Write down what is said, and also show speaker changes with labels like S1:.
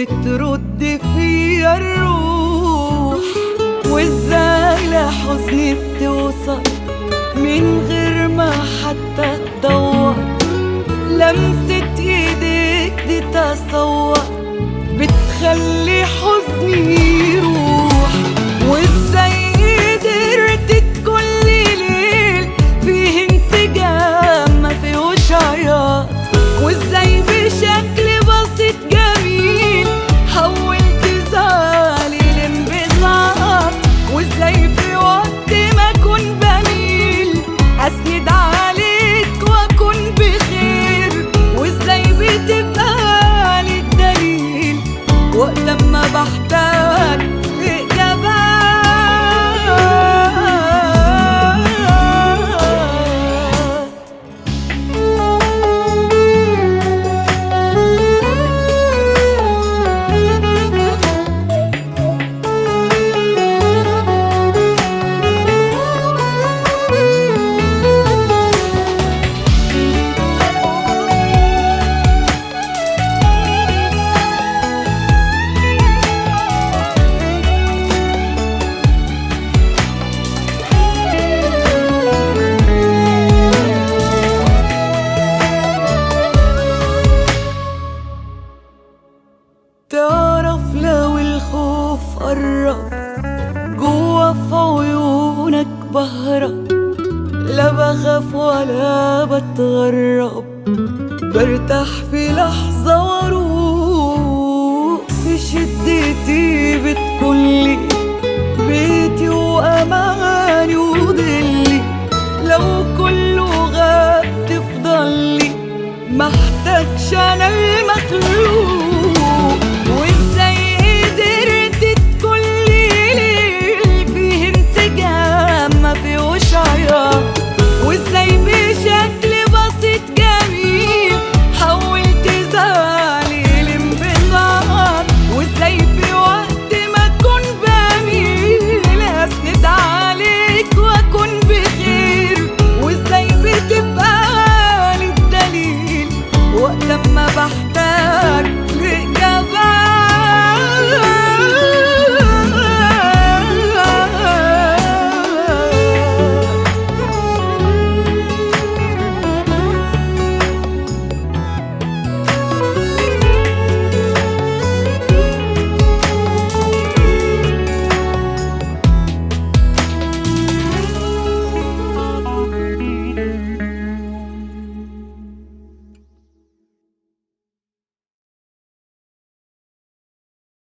S1: بترد فيا الروح وازاي لحزني بتوصل من غير ما حتى تدور لمسة ايديك دي تصور بتخلي حزني يروح وازاي قدرت تكون لي ليل فيه انسجام ما فيهوش عياط وازاي بشكل بسيط جميل حولت زعلي لانبساط وازاي في وقت ما اكون بميل اسند عليك واكون بخير وازاي بتبقى لي الدليل وقت ما بحتاج لإجابات تعرف لو الخوف قرب جوا في عيونك بهرب لا بخاف ولا بتغرب برتاح في لحظة واروق في شدتي بتكلي بيتي وأماني وضلي لو كله غاب تفضلي محتاجش أنا المخلوق